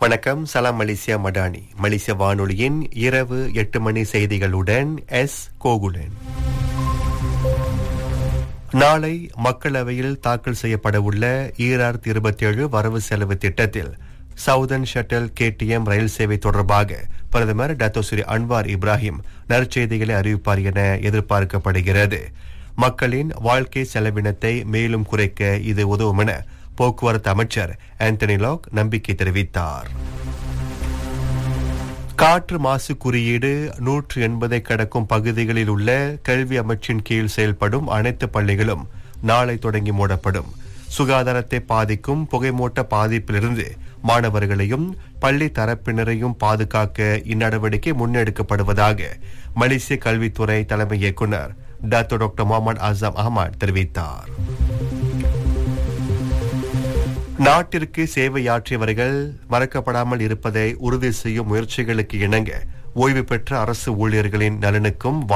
வணக்கம் சலாம் மலேசியா மடானி மலேசிய வானொலியின் இரவு எட்டு மணி செய்திகளுடன் எஸ் கோகுலன் நாளை மக்களவையில் தாக்கல் செய்யப்படவுள்ள ஈராயிரத்தி இருபத்தி ஏழு வரவு செலவு திட்டத்தில் சவுதர்ன் ஷட்டில் கேடிஎம் ரயில் சேவை தொடர்பாக பிரதமர் டத்தோஸ்ரீ அன்வார் இப்ராஹிம் நற்செய்திகளை அறிவிப்பார் என எதிர்பார்க்கப்படுகிறது மக்களின் வாழ்க்கை செலவினத்தை மேலும் குறைக்க இது உதவும் என போக்குவரத்து அமைச்சர் ஆந்தனி லாக் நம்பிக்கை தெரிவித்தார் காற்று மாசு குறியீடு நூற்று எண்பதை கடக்கும் பகுதிகளில் உள்ள கல்வி அமைச்சின் கீழ் செயல்படும் அனைத்து பள்ளிகளும் நாளை தொடங்கி மூடப்படும் சுகாதாரத்தை பாதிக்கும் புகைமூட்ட பாதிப்பிலிருந்து மாணவர்களையும் பள்ளி தரப்பினரையும் பாதுகாக்க இந்நடவடிக்கை முன்னெடுக்கப்படுவதாக மலேசிய கல்வித்துறை தலைமை இயக்குநர் doctor doctor Mohamed Azam Ahmad தெரிவித்தார் நாட்டிற்கு சேவையாற்றியவர்கள் மறக்கப்படாமல் இருப்பதை உறுதி செய்யும் முயற்சிகளுக்கு இணங்க ஓய்வு பெற்ற அரசு ஊழியர்களின் நலனுக்கும்